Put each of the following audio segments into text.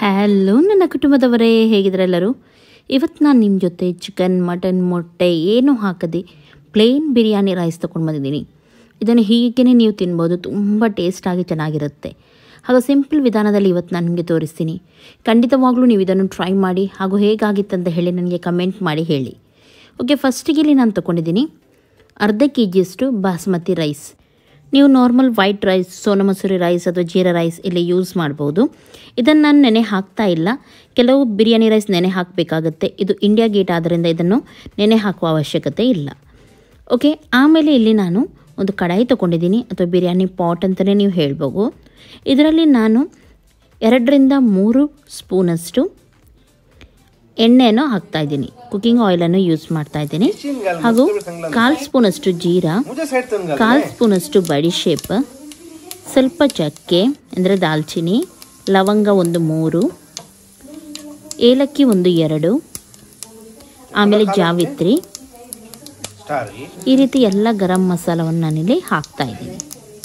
hello ನನ್ನ ಕುಟುಂಬದವರೇ ಹೇಗಿದ್ರೆ ಎಲ್ಲರೂ ಇವತ್ತು ನಾನು ನಿಮ್ಮ ಜೊತೆ ಚಿಕನ್ ಮಟನ್ ಮೊಟ್ಟೆ ಏನೂ ಹಾಕದೆ ಪ್ಲೇನ್ ಬಿರಿಯಾನಿ ರೈಸ್ ತೊಗೊಂಡು ಬಂದಿದ್ದೀನಿ ಇದನ್ನು ಹೀಗೇ ನೀವು ತಿನ್ಬೋದು ತುಂಬ ಟೇಸ್ಟಾಗಿ ಚೆನ್ನಾಗಿರುತ್ತೆ ಹಾಗೂ ಸಿಂಪಲ್ ವಿಧಾನದಲ್ಲಿ ಇವತ್ತು ನಾನು ನಿಮಗೆ ತೋರಿಸ್ತೀನಿ ಖಂಡಿತವಾಗ್ಲೂ ನೀವು ಇದನ್ನು ಟ್ರೈ ಮಾಡಿ ಹಾಗೂ ಹೇಗಾಗಿತ್ತಂತ ಹೇಳಿ ನನಗೆ ಕಮೆಂಟ್ ಮಾಡಿ ಹೇಳಿ ಓಕೆ ಫಸ್ಟಿಗೆ ಇಲ್ಲಿ ನಾನು ತೊಗೊಂಡಿದ್ದೀನಿ ಅರ್ಧ ಕೆ ಜಿಯಷ್ಟು ಬಾಸ್ಮತಿ ರೈಸ್ ನೀವು normal white rice Sona Masoori rice ಅಥವಾ ಜೀರಾ ರೈಸ್ ಇಲ್ಲಿ ಯೂಸ್ ಮಾಡ್ಬೋದು ಇದನ್ನು ನಾನು ನೆನೆ ಹಾಕ್ತಾ ಇಲ್ಲ ಕೆಲವು ಬಿರಿಯಾನಿ ರೈಸ್ ನೆನೆ ಹಾಕಬೇಕಾಗತ್ತೆ ಇದು ಇಂಡಿಯಾ ಗೇಟ್ ಆದ್ದರಿಂದ ಇದನ್ನು ನೆನೆ ಹಾಕುವ ಅವಶ್ಯಕತೆ ಇಲ್ಲ ಓಕೆ ಆಮೇಲೆ ಇಲ್ಲಿ ನಾನು ಒಂದು ಕಡಾಯಿ ತೊಗೊಂಡಿದ್ದೀನಿ ಅಥವಾ ಬಿರಿಯಾನಿ ಪಾಟ್ ಅಂತಲೇ ನೀವು ಹೇಳ್ಬೋದು ಇದರಲ್ಲಿ ನಾನು ಎರಡರಿಂದ ಮೂರು ಸ್ಪೂನಷ್ಟು ಎಣ್ಣೆಯನ್ನು ಹಾಕ್ತಾ ಇದ್ದೀನಿ ಕುಕಿಂಗ್ ಆಯಿಲನ್ನು ಯೂಸ್ ಮಾಡ್ತಾ ಇದ್ದೀನಿ ಹಾಗೂ ಕಾಲು ಸ್ಪೂನಷ್ಟು ಜೀರಾ मुझे साइड तंग ಕಾಲು ಸ್ಪೂನಷ್ಟು ಬಡಿಶೇಪ್ ಸ್ವಲ್ಪ ಚಕ್ಕೆ ಅಂದರೆ ದಾಲ್ಚಿನ್ನಿ ಲವಂಗ ಒಂದು ಮೂರು ಏಲಕ್ಕಿ ಒಂದು ಎರಡು ಆಮೇಲೆ ಜಾವಿತ್ರಿ स्टार ये ಈ ರೀತಿ ಎಲ್ಲ ಗರಂ ಮಸಾಲವನ್ನು ನಾನಿಲ್ಲಿ ಹಾಕ್ತಾ ಇದ್ದೀನಿ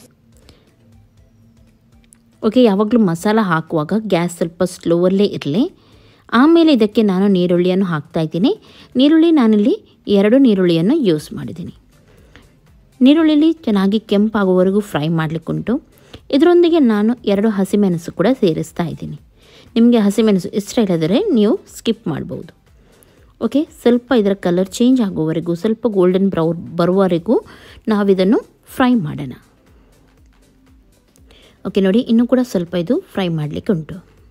ಓಕೆ ಯಾವಾಗಲೂ ಮಸಾಲ ಹಾಕುವಾಗ ಗ್ಯಾಸ್ ಸ್ವಲ್ಪ ಸ್ಲೋವಲ್ಲೇ ಇರಲಿ ಆಮೇಲೆ ಇದಕ್ಕೆ ನಾನು ನೀರುಳ್ಳಿಯನ್ನು ಹಾಕ್ತಾ ಇದ್ದೀನಿ ನೀರುಳ್ಳಿ ನಾನಿಲ್ಲಿ ಎರಡು ನೀರುಳ್ಳಿಯನ್ನು ಯೂಸ್ ಮಾಡಿದ್ದೀನಿ ನೀರುಳ್ಳಿಲಿ ಚೆನ್ನಾಗಿ ಕೆಂಪಾಗುವವರೆಗೂ ಫ್ರೈ ಮಾಡಲಿಕ್ಕುಂಟು ಇದರೊಂದಿಗೆ ನಾನು ಎರಡು ಹಸಿಮೆಣಸು ಕೂಡ ಸೇರಿಸ್ತಾ ಇದ್ದೀನಿ ನಿಮಗೆ ಹಸಿಮೆಣಸು ಇಷ್ಟ ಇಲ್ಲದರೆ ನೀವು ಸ್ಕಿಪ್ ಮಾಡ್ಬೋದು ಓಕೆ ಸ್ವಲ್ಪ ಇದರ ಕಲರ್ ಚೇಂಜ್ ಆಗುವವರೆಗೂ ಸ್ವಲ್ಪ ಗೋಲ್ಡನ್ ಬ್ರೌನ್ ಬರುವವರೆಗೂ ನಾವಿದನ್ನು ಫ್ರೈ ಮಾಡೋಣ ಓಕೆ ನೋಡಿ ಇನ್ನೂ ಕೂಡ ಸ್ವಲ್ಪ ಇದು ಫ್ರೈ ಮಾಡಲಿಕ್ಕೆ ಉಂಟು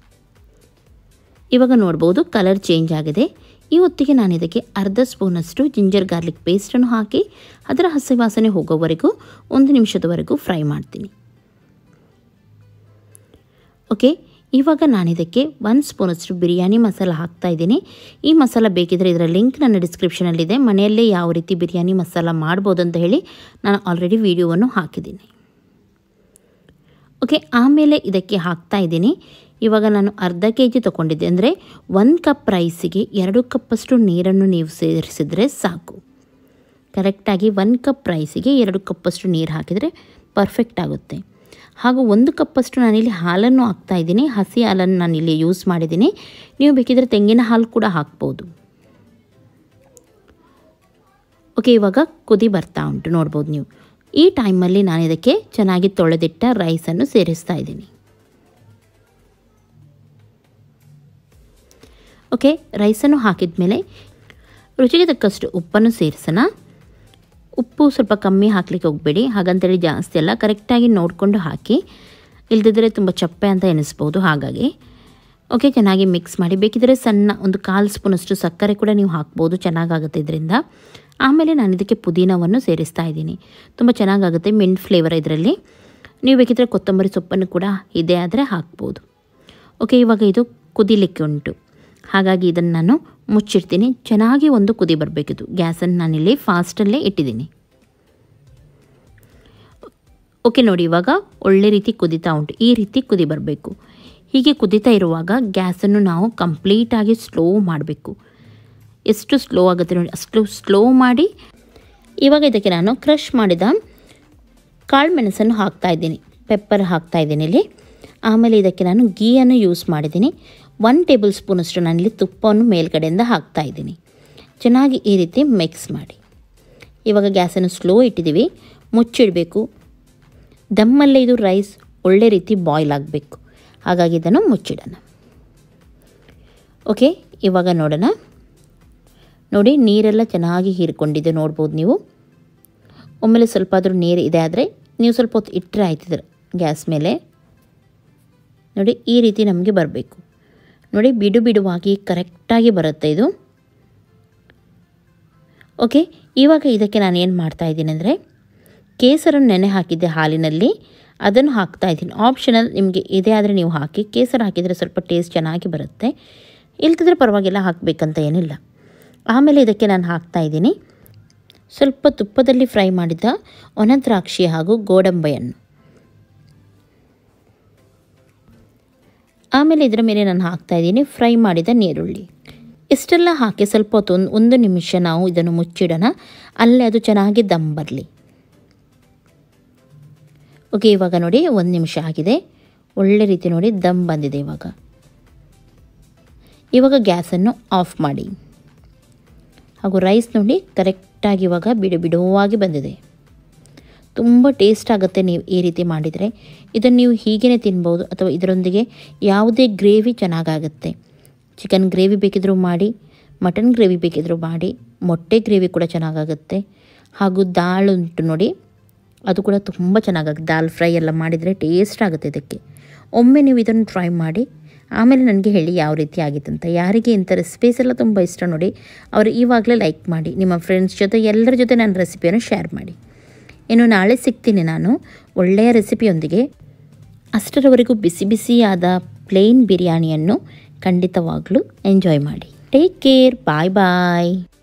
ಇವಾಗ ನೋಡ್ಬೋದು ಕಲರ್ ಚೇಂಜ್ ಆಗಿದೆ ಈ ಹೊತ್ತಿಗೆ ನಾನು ಇದಕ್ಕೆ ಅರ್ಧ ಸ್ಪೂನಷ್ಟು ಜಿಂಜರ್ ಗಾರ್ಲಿಕ್ ಪೇಸ್ಟನ್ನು ಹಾಕಿ ಅದರ ಹಸಿ ವಾಸನೆ ಹೋಗೋವರೆಗೂ ಒಂದು ನಿಮಿಷದವರೆಗೂ ಫ್ರೈ ಮಾಡ್ತೀನಿ ಓಕೆ ಇವಾಗ ನಾನು ಇದಕ್ಕೆ ಒಂದು ಸ್ಪೂನಷ್ಟು ಬಿರಿಯಾನಿ ಮಸಾಲ ಹಾಕ್ತಾ ಇದ್ದೀನಿ ಈ ಮಸಾಲ ಬೇಕಿದ್ರೆ ಇದರ ಲಿಂಕ್ ನನ್ನ ಡಿಸ್ಕ್ರಿಪ್ಷನಲ್ಲಿದೆ ಮನೆಯಲ್ಲೇ ಯಾವ ರೀತಿ ಬಿರಿಯಾನಿ ಮಸಾಲ ಮಾಡ್ಬೋದು ಅಂತ ಹೇಳಿ ನಾನು ಆಲ್ರೆಡಿ ವಿಡಿಯೋವನ್ನು ಹಾಕಿದ್ದೀನಿ ಓಕೆ ಆಮೇಲೆ ಇದಕ್ಕೆ ಹಾಕ್ತಾ ಇದ್ದೀನಿ ಇವಾಗ ನಾನು ಅರ್ಧ ಕೆ ಜಿ ತೊಗೊಂಡಿದ್ದೆ ಅಂದರೆ ಒಂದು ಕಪ್ ರೈಸಿಗೆ ಎರಡು ಕಪ್ಪಷ್ಟು ನೀರನ್ನು ನೀವು ಸೇರಿಸಿದರೆ ಸಾಕು ಕರೆಕ್ಟಾಗಿ ಒಂದು ಕಪ್ ರೈಸಿಗೆ ಎರಡು ಕಪ್ಪಷ್ಟು ನೀರು ಹಾಕಿದರೆ ಪರ್ಫೆಕ್ಟ್ ಆಗುತ್ತೆ ಹಾಗೂ ಒಂದು ಕಪ್ಪಷ್ಟು ನಾನಿಲ್ಲಿ ಹಾಲನ್ನು ಹಾಕ್ತಾ ಇದ್ದೀನಿ ಹಸಿ ಹಾಲನ್ನು ನಾನಿಲ್ಲಿ ಯೂಸ್ ಮಾಡಿದ್ದೀನಿ ನೀವು ಬೇಕಿದ್ರೆ ತೆಂಗಿನ ಹಾಲು ಕೂಡ ಹಾಕ್ಬೋದು ಓಕೆ ಇವಾಗ ಕುದಿ ಬರ್ತಾ ಉಂಟು ನೋಡ್ಬೋದು ನೀವು ಈ ಟೈಮಲ್ಲಿ ನಾನು ಇದಕ್ಕೆ ಚೆನ್ನಾಗಿ ತೊಳೆದಿಟ್ಟ ರೈಸನ್ನು ಸೇರಿಸ್ತಾ ಇದ್ದೀನಿ ಓಕೆ ರೈಸನ್ನು ಹಾಕಿದ ಮೇಲೆ ರುಚಿಗೆ ತಕ್ಕಷ್ಟು ಉಪ್ಪನ್ನು ಸೇರಿಸೋಣ ಉಪ್ಪು ಸ್ವಲ್ಪ ಕಮ್ಮಿ ಹಾಕಲಿಕ್ಕೆ ಹೋಗಬೇಡಿ ಹಾಗಂತೇಳಿ ಜಾಸ್ತಿ ಅಲ್ಲ ಕರೆಕ್ಟಾಗಿ ನೋಡಿಕೊಂಡು ಹಾಕಿ ಇಲ್ದಿದ್ರೆ ತುಂಬ ಚಪ್ಪೆ ಅಂತ ಎನಿಸ್ಬೋದು ಹಾಗಾಗಿ ಓಕೆ ಚೆನ್ನಾಗಿ ಮಿಕ್ಸ್ ಮಾಡಿ ಬೇಕಿದ್ರೆ ಸಣ್ಣ ಒಂದು ಕಾಲು ಸ್ಪೂನಷ್ಟು ಸಕ್ಕರೆ ಕೂಡ ನೀವು ಹಾಕ್ಬೋದು ಚೆನ್ನಾಗಾಗುತ್ತೆ ಇದರಿಂದ ಆಮೇಲೆ ನಾನು ಇದಕ್ಕೆ ಪುದೀನವನ್ನು ಸೇರಿಸ್ತಾ ಇದ್ದೀನಿ ತುಂಬ ಚೆನ್ನಾಗಾಗುತ್ತೆ ಮಿಂಟ್ ಫ್ಲೇವರ್ ಇದರಲ್ಲಿ ನೀವು ಬೇಕಿದ್ರೆ ಕೊತ್ತಂಬರಿ ಸೊಪ್ಪನ್ನು ಕೂಡ ಇದೆ ಆದರೆ ಹಾಕ್ಬೋದು ಓಕೆ ಇವಾಗ ಇದು ಕುದಿಲಿಕ್ಕೆ ಉಂಟು ಹಾಗಾಗಿ ಇದನ್ನು ನಾನು ಮುಚ್ಚಿಡ್ತೀನಿ ಚೆನ್ನಾಗಿ ಒಂದು ಕುದಿ ಬರಬೇಕಿದು ಗ್ಯಾಸನ್ನು ನಾನಿಲ್ಲಿ ಫಾಸ್ಟಲ್ಲೇ ಇಟ್ಟಿದ್ದೀನಿ ಓಕೆ ನೋಡಿ ಇವಾಗ ಒಳ್ಳೆ ರೀತಿ ಕುದಿತಾ ಉಂಟು ಈ ರೀತಿ ಕುದಿ ಬರಬೇಕು ಹೀಗೆ ಕುದಿತಾ ಇರುವಾಗ ಗ್ಯಾಸನ್ನು ನಾವು ಕಂಪ್ಲೀಟಾಗಿ ಸ್ಲೋ ಮಾಡಬೇಕು ಎಷ್ಟು ಸ್ಲೋ ಆಗುತ್ತೆ ನೋಡಿ ಅಷ್ಟು ಸ್ಲೋ ಮಾಡಿ ಇವಾಗ ಇದಕ್ಕೆ ನಾನು ಕ್ರಷ್ ಮಾಡಿದ ಕಾಳು ಮೆಣಸನ್ನು ಹಾಕ್ತಾ ಇದ್ದೀನಿ ಪೆಪ್ಪರ್ ಹಾಕ್ತಾ ಇದ್ದೀನಿ ಇಲ್ಲಿ ಆಮೇಲೆ ಇದಕ್ಕೆ ನಾನು ಗೀಯನ್ನು ಯೂಸ್ ಮಾಡಿದ್ದೀನಿ ಒನ್ ಟೇಬಲ್ ಸ್ಪೂನಷ್ಟು ನಾನಿಲ್ಲಿ ತುಪ್ಪವನ್ನು ಮೇಲ್ಗಡೆಯಿಂದ ಹಾಕ್ತಾ ಇದ್ದೀನಿ ಚೆನ್ನಾಗಿ ಈ ರೀತಿ ಮಿಕ್ಸ್ ಮಾಡಿ ಇವಾಗ ಗ್ಯಾಸನ್ನು ಸ್ಲೋ ಇಟ್ಟಿದ್ದೀವಿ ಮುಚ್ಚಿಡಬೇಕು ದಮ್ಮಲ್ಲೇ ಇದು ರೈಸ್ ಒಳ್ಳೆ ರೀತಿ ಬಾಯ್ಲ್ ಆಗಬೇಕು ಹಾಗಾಗಿ ಇದನ್ನು ಮುಚ್ಚಿಡೋಣ ಓಕೆ ಇವಾಗ ನೋಡೋಣ ನೋಡಿ ನೀರೆಲ್ಲ ಚೆನ್ನಾಗಿ ಹೀರ್ಕೊಂಡಿದೆ ನೋಡ್ಬೋದು ನೀವು ಒಮ್ಮೆಲೆ ಸ್ವಲ್ಪ ಆದರೂ ನೀರು ಇದೆ ಆದರೆ ನೀವು ಸ್ವಲ್ಪ ಹೊತ್ತು ಇಟ್ಟರೆ ಆಯ್ತಿದ್ರೆ ಗ್ಯಾಸ್ ಮೇಲೆ ನೋಡಿ ಈ ರೀತಿ ನಮಗೆ ಬರಬೇಕು ನೋಡಿ ಬಿಡು ಬಿಡುವಾಗಿ ಕರೆಕ್ಟಾಗಿ ಬರುತ್ತೆ ಇದು ಓಕೆ ಇವಾಗ ಇದಕ್ಕೆ ನಾನು ಏನು ಮಾಡ್ತಾ ಇದ್ದೀನಿ ಅಂದರೆ ಕೇಸರನ್ನು ನೆನೆ ಹಾಕಿದ್ದೆ ಹಾಲಿನಲ್ಲಿ ಅದನ್ನು ಹಾಕ್ತಾ ಇದ್ದೀನಿ ಆಪ್ಷನಲ್ ನಿಮಗೆ ಇದೆ ಆದರೆ ನೀವು ಹಾಕಿ ಕೇಸರ ಹಾಕಿದರೆ ಸ್ವಲ್ಪ ಟೇಸ್ಟ್ ಚೆನ್ನಾಗಿ ಬರುತ್ತೆ ಇಲ್ದಿದ್ರೆ ಪರವಾಗಿಲ್ಲ ಹಾಕಬೇಕಂತ ಏನಿಲ್ಲ ಆಮೇಲೆ ಇದಕ್ಕೆ ನಾನು ಹಾಕ್ತಾ ಇದ್ದೀನಿ ಸ್ವಲ್ಪ ತುಪ್ಪದಲ್ಲಿ ಫ್ರೈ ಮಾಡಿದ ಒಣ ದ್ರಾಕ್ಷಿ ಹಾಗೂ ಗೋಡಂಬೆಯನ್ನು ಆಮೇಲೆ ಇದರ ಮೇಲೆ ನಾನು ಹಾಕ್ತಾ ಇದ್ದೀನಿ ಫ್ರೈ ಮಾಡಿದ ನೀರುಳ್ಳಿ ಇಷ್ಟೆಲ್ಲ ಹಾಕಿ ಸ್ವಲ್ಪ ಹೊತ್ತು ಒಂದು ಒಂದು ನಿಮಿಷ ನಾವು ಇದನ್ನು ಮುಚ್ಚಿಡೋಣ ಅಲ್ಲೇ ಅದು ಚೆನ್ನಾಗಿ ದಮ್ ಬರಲಿ ಓಕೆ ಇವಾಗ ನೋಡಿ ಒಂದು ನಿಮಿಷ ಆಗಿದೆ ಒಳ್ಳೆ ರೀತಿ ನೋಡಿ ದಮ್ ಬಂದಿದೆ ಇವಾಗ ಇವಾಗ ಗ್ಯಾಸನ್ನು ಆಫ್ ಮಾಡಿ ಹಾಗೂ ರೈಸ್ ನೋಡಿ ಕರೆಕ್ಟಾಗಿ ಇವಾಗ ಬಿಡು ಬಿಡುವಾಗಿ ಬಂದಿದೆ ತುಂಬ ಟೇಸ್ಟ್ ಆಗುತ್ತೆ ನೀವು ಈ ರೀತಿ ಮಾಡಿದರೆ ಇದನ್ನು ನೀವು ಹೀಗೇ ತಿನ್ಬೋದು ಅಥವಾ ಇದರೊಂದಿಗೆ ಯಾವುದೇ ಗ್ರೇವಿ ಚೆನ್ನಾಗಾಗುತ್ತೆ ಚಿಕನ್ ಗ್ರೇವಿ ಬೇಕಿದ್ರೂ ಮಾಡಿ ಮಟನ್ ಗ್ರೇವಿ ಬೇಕಿದ್ರೂ ಮಾಡಿ ಮೊಟ್ಟೆ ಗ್ರೇವಿ ಕೂಡ ಚೆನ್ನಾಗಾಗುತ್ತೆ ಹಾಗೂ ದಾಲ್ ಉಂಟು ನೋಡಿ ಅದು ಕೂಡ ತುಂಬ ಚೆನ್ನಾಗಾಗುತ್ತೆ ದಾಲ್ ಫ್ರೈ ಎಲ್ಲ ಮಾಡಿದರೆ ಟೇಸ್ಟ್ ಆಗುತ್ತೆ ಇದಕ್ಕೆ ಒಮ್ಮೆ ನೀವು ಇದನ್ನು ಟ್ರೈ ಮಾಡಿ ಆಮೇಲೆ ನನಗೆ ಹೇಳಿ ಯಾವ ರೀತಿ ಆಗಿತ್ತು ಅಂತ ಯಾರಿಗೆ ಇಂಥ ರೆಸಿಪೀಸ್ ಎಲ್ಲ ತುಂಬ ಇಷ್ಟ ನೋಡಿ ಅವರು ಇವಾಗಲೇ ಲೈಕ್ ಮಾಡಿ ನಿಮ್ಮ ಫ್ರೆಂಡ್ಸ್ ಜೊತೆ ಎಲ್ಲರ ಜೊತೆ ನನ್ನ ರೆಸಿಪಿಯನ್ನು ಶೇರ್ ಮಾಡಿ ಇನ್ನು ನಾಳೆ ಸಿಗ್ತೀನಿ ನಾನು ಒಳ್ಳೆಯ ರೆಸಿಪಿಯೊಂದಿಗೆ ಅಷ್ಟರವರೆಗೂ ಬಿಸಿ ಬಿಸಿಯಾದ ಪ್ಲೇನ್ ಬಿರಿಯಾನಿಯನ್ನು ಖಂಡಿತವಾಗ್ಲೂ ಎಂಜಾಯ್ ಮಾಡಿ ಟೇಕ್ ಕೇರ್ ಬಾಯ್ ಬಾಯ್